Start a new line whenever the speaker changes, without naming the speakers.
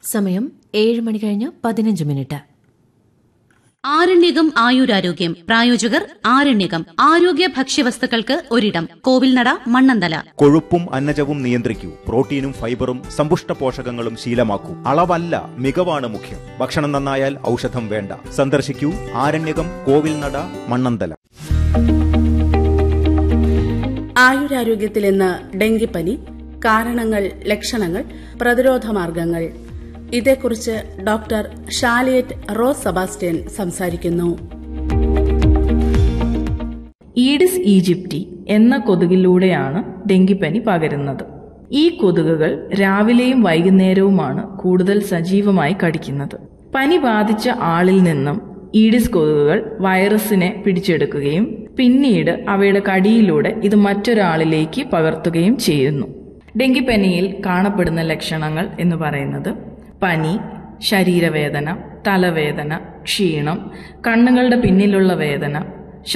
സമയം ഏഴ് മണി കഴിഞ്ഞ് പതിനഞ്ച് മിനിറ്റ്
ആരണ്യകം ആയുരാരോഗ്യം പ്രായോജകർ ആരണ്യകം ആരോഗ്യ ഭക്ഷ്യവസ്തുക്കൾക്ക് ഒരിടം കോവിൽനട മണ്ണന്തല
കൊഴുപ്പും അന്നജവും നിയന്ത്രിക്കൂ പ്രോട്ടീനും ഫൈബറും സമ്പുഷ്ട പോഷകങ്ങളും ശീലമാക്കൂ അളവല്ല മികവാണ് മുഖ്യം ഭക്ഷണം നന്നായാൽ ഔഷധം വേണ്ട സന്ദർശിക്കൂ ആരണ്യകം കോവിൽനട മണ്ണന്തല
ആയുരാരോഗ്യത്തിൽ ഇന്ന് ഡെങ്കിപ്പനി കാരണങ്ങൾ ലക്ഷണങ്ങൾ പ്രതിരോധ മാർഗങ്ങൾ ഇതേക്കുറിച്ച് ഡോക്ടർ ഷാലിയറ്റ് റോസ് സെബാസ്റ്റ്യൻ സംസാരിക്കുന്നു
ഈഡിസ് ഈജിപ്റ്റി എന്ന കൊതുകിലൂടെയാണ് ഡെങ്കിപ്പനി പകരുന്നത് ഈ കൊതുകുകൾ രാവിലെയും വൈകുന്നേരവുമാണ് കൂടുതൽ സജീവമായി കടിക്കുന്നത് പനി ബാധിച്ച ആളിൽ നിന്നും ഈഡിസ് കൊതുകുകൾ വൈറസിനെ പിടിച്ചെടുക്കുകയും പിന്നീട് അവയുടെ കടിയിലൂടെ ഇത് മറ്റൊരാളിലേക്ക് പകർത്തുകയും ചെയ്യുന്നു ഡെങ്കിപ്പനിയിൽ കാണപ്പെടുന്ന ലക്ഷണങ്ങൾ എന്ന് പറയുന്നത് പനി ശരീരവേദന തലവേദന ക്ഷീണം കണ്ണുകളുടെ പിന്നിലുള്ള വേദന